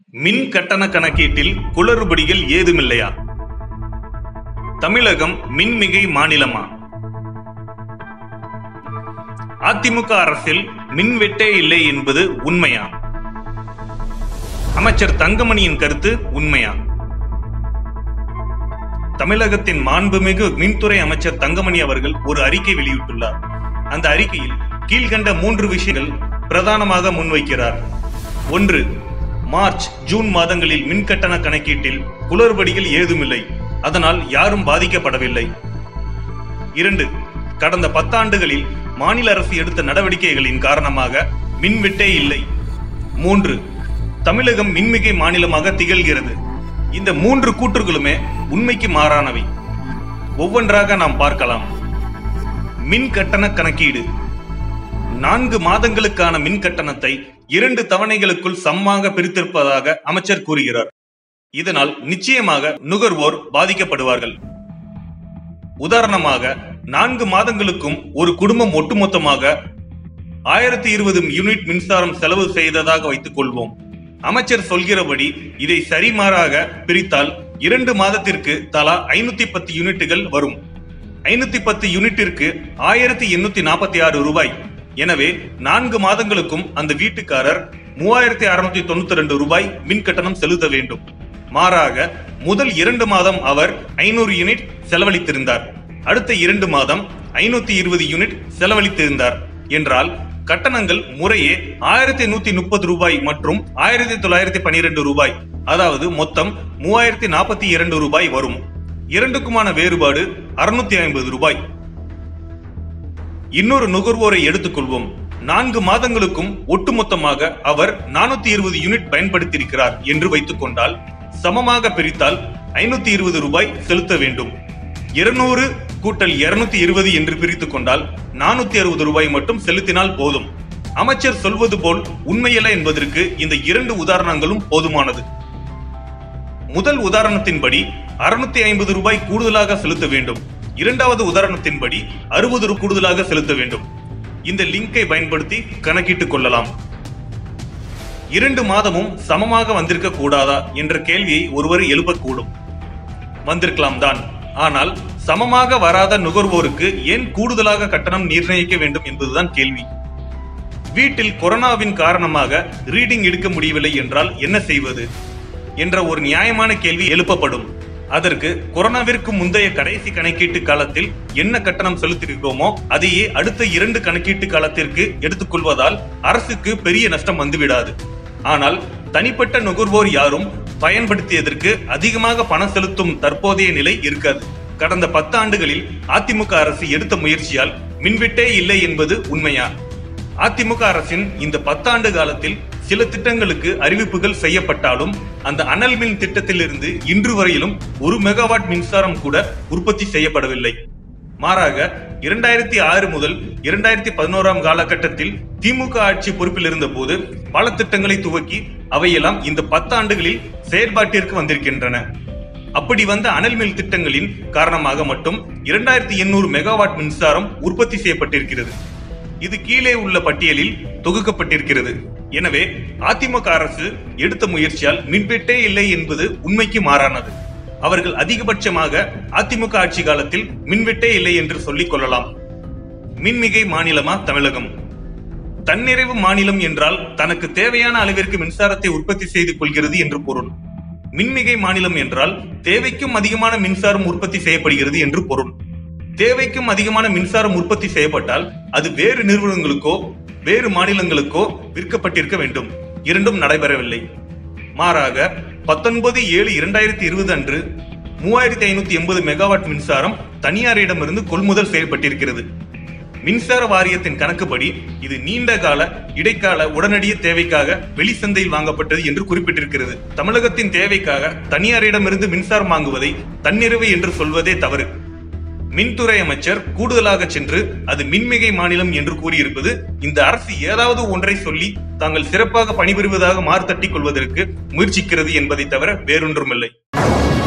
மின் கட்டண கணக்கீட்டில் குளறுபடிகள் ஏதுமில்லையா தமிழகம் மின்மிகை மாநிலமா அதிமுக அரசில் மின்வெட்டே இல்லை என்பது உண்மையா அமைச்சர் தங்கமணியின் கருத்து உண்மையா தமிழகத்தின் மாண்புமிகு மின்துறை அமைச்சர் தங்கமணி அவர்கள் ஒரு அறிக்கை வெளியிட்டுள்ளார் அந்த அறிக்கையில் கீழ்கண்ட மூன்று விஷயங்கள் பிரதானமாக முன்வைக்கிறார் ஒன்று மார்ச் ஜூன் மாதங்களில் மின் கட்டண கணக்கீட்டில் குளறுபடிகள் ஏதுமில்லை அதனால் யாரும் பாதிக்கப்படவில்லை இரண்டு கடந்த பத்தாண்டுகளில் மாநில அரசு எடுத்த நடவடிக்கைகளின் காரணமாக மின்வெட்டே இல்லை மூன்று தமிழகம் மின்மிகை மாநிலமாக திகழ்கிறது இந்த மூன்று கூற்றுகளுமே உண்மைக்கு மாறானவை ஒவ்வொன்றாக நாம் பார்க்கலாம் மின் கட்டண கணக்கீடு நான்கு மாதங்களுக்கான மின் கட்டணத்தை இரண்டு தவணைகளுக்குள் சமமாக பிரித்திருப்பதாக அமைச்சர் கூறுகிறார் இதனால் நிச்சயமாக நுகர்வோர் பாதிக்கப்படுவார்கள் உதாரணமாக நான்கு மாதங்களுக்கும் ஒரு குடும்பம் ஒட்டுமொத்தமாக ஆயிரத்தி இருபது யூனிட் மின்சாரம் செலவு செய்ததாக வைத்துக் கொள்வோம் அமைச்சர் சொல்கிறபடி இதை சரிமாறாக பிரித்தால் இரண்டு மாதத்திற்கு தலா ஐநூத்தி பத்து யூனிட்டுகள் வரும் ஐநூத்தி பத்து யூனிட்டிற்கு ஆயிரத்தி எண்ணூத்தி நாற்பத்தி ஆறு ரூபாய் எனவே நான்கு மாதங்களுக்கும் அந்த வீட்டுக்காரர் மூவாயிரத்தி அறுநூத்தி தொண்ணூத்தி ரெண்டு ரூபாய் மின் கட்டணம் செலுத்த வேண்டும் மாறாக முதல் இரண்டு மாதம் அவர் ஐநூறு யூனிட் செலவழித்திருந்தார் அடுத்த இரண்டு மாதம் ஐநூத்தி இருபது யூனிட் செலவழித்திருந்தார் என்றால் கட்டணங்கள் முறையே ஆயிரத்தி நூத்தி முப்பது ரூபாய் மற்றும் ஆயிரத்தி தொள்ளாயிரத்தி பனிரெண்டு ரூபாய் அதாவது மொத்தம் மூவாயிரத்தி நாற்பத்தி இரண்டு ரூபாய் வரும் இரண்டுக்குமான வேறுபாடு அறுநூத்தி ஐம்பது ரூபாய் இன்னொரு நுகர்வோரை எடுத்துக்கொள்வோம் நான்கு மாதங்களுக்கும் ஒட்டுமொத்தமாக அவர் நானூத்தி இருபது யூனிட் பயன்படுத்தியிருக்கிறார் என்று வைத்துக் கொண்டால் சமமாக பிரித்தால் ஐநூத்தி இருபது ரூபாய் செலுத்த வேண்டும் இருநூறு கூட்டல் இருநூத்தி இருபது என்று பிரித்துக் கொண்டால் நானூத்தி அறுபது ரூபாய் மட்டும் செலுத்தினால் போதும் அமைச்சர் சொல்வது போல் உண்மையல்ல என்பதற்கு இந்த இரண்டு உதாரணங்களும் போதுமானது முதல் உதாரணத்தின்படி அறுநூத்தி ஐம்பது ரூபாய் கூடுதலாக செலுத்த வேண்டும் இரண்டாவது உதாரணத்தின்படி அறுபது ரூபாய் கூடுதலாக செலுத்த வேண்டும் இந்த லிங்கை பயன்படுத்தி கணக்கிட்டுக் கொள்ளலாம் இரண்டு மாதமும் சமமாக வந்திருக்க கூடாதா என்ற கேள்வியை ஒருவர் எழுப்பக்கூடும் வந்திருக்கலாம் தான் ஆனால் சமமாக வராத நுகர்வோருக்கு ஏன் கூடுதலாக கட்டணம் நிர்ணயிக்க வேண்டும் என்பதுதான் கேள்வி வீட்டில் கொரோனாவின் காரணமாக ரீடிங் எடுக்க முடியவில்லை என்றால் என்ன செய்வது என்ற ஒரு நியாயமான கேள்வி எழுப்பப்படும் அதற்கு கொரோனாவிற்கு முந்தைய கடைசி கணக்கீட்டு காலத்தில் என்ன கட்டணம் செலுத்தியிருக்கிறோமோ அதையே அடுத்த இரண்டு கணக்கீட்டு காலத்திற்கு எடுத்துக்கொள்வதால் அரசுக்கு பெரிய நஷ்டம் வந்துவிடாது ஆனால் தனிப்பட்ட நுகர்வோர் யாரும் பயன்படுத்தியதற்கு அதிகமாக பணம் செலுத்தும் தற்போதைய நிலை இருக்காது கடந்த பத்து ஆண்டுகளில் அதிமுக அரசு எடுத்த முயற்சியால் மின்வெட்டே இல்லை என்பது உண்மையா அதிமுக அரசின் இந்த பத்தாண்டு காலத்தில் சில திட்டங்களுக்கு அறிவிப்புகள் செய்யப்பட்டாலும் அந்த அனல் மின் திட்டத்திலிருந்து இன்று வரையிலும் ஒரு மெகாவாட் மின்சாரம் கூட உற்பத்தி செய்யப்படவில்லை மாறாக இரண்டாயிரத்தி ஆறு முதல் இரண்டாயிரத்தி பதினோராம் காலகட்டத்தில் திமுக ஆட்சி பொறுப்பில் இருந்த போது பல திட்டங்களை துவக்கி அவையெல்லாம் இந்த பத்தாண்டுகளில் செயல்பாட்டிற்கு வந்திருக்கின்றன அப்படி வந்த அனல் மின் திட்டங்களின் காரணமாக மட்டும் இரண்டாயிரத்தி எண்ணூறு மெகாவாட் மின்சாரம் உற்பத்தி செய்யப்பட்டிருக்கிறது இது கீழே உள்ள பட்டியலில் தொகுக்கப்பட்டிருக்கிறது எனவே அதிமுக அரசு எடுத்த முயற்சியால் மின்வெட்டே இல்லை என்பது உண்மைக்கு மாறானது அவர்கள் அதிகபட்சமாக அதிமுக ஆட்சி காலத்தில் மின்வெட்டே இல்லை என்று சொல்லிக் கொள்ளலாம் மின்மிகை மாநிலமா தமிழகம் தன்னிறைவு மாநிலம் என்றால் தனக்கு தேவையான அளவிற்கு மின்சாரத்தை உற்பத்தி செய்து கொள்கிறது என்று பொருள் மின்மிகை மாநிலம் என்றால் தேவைக்கும் அதிகமான மின்சாரம் உற்பத்தி செய்யப்படுகிறது என்று பொருள் தேவைக்கும் அதிகமான மின்சாரம் உற்பத்தி செய்யப்பட்டால் அது வேறு நிறுவனங்களுக்கோ வேறு மாநிலங்களுக்கோ விற்கப்பட்டிருக்க வேண்டும் இரண்டும் நடைபெறவில்லை மாறாக பத்தொன்பது ஏழு இரண்டாயிரத்தி இருபது அன்று மூவாயிரத்தி ஐநூத்தி எண்பது மெகாவாட் மின்சாரம் தனியாரிடமிருந்து கொள்முதல் செய்யப்பட்டிருக்கிறது மின்சார வாரியத்தின் கணக்குப்படி இது நீண்ட கால இடைக்கால உடனடிய தேவைக்காக வெளிச்சந்தையில் வாங்கப்பட்டது என்று குறிப்பிட்டிருக்கிறது தமிழகத்தின் தேவைக்காக தனியாரிடமிருந்து மின்சாரம் வாங்குவதை தன்னிறைவு என்று சொல்வதே தவறு மின்துறை அமைச்சர் கூடுதலாக சென்று அது மின்மிகை மாநிலம் என்று கூறியிருப்பது இந்த அரசு ஏதாவது ஒன்றை சொல்லி தாங்கள் சிறப்பாக பணிபுரிவதாக மார்த்தட்டிக் கொள்வதற்கு முயற்சிக்கிறது என்பதை தவிர வேறொன்றுமில்லை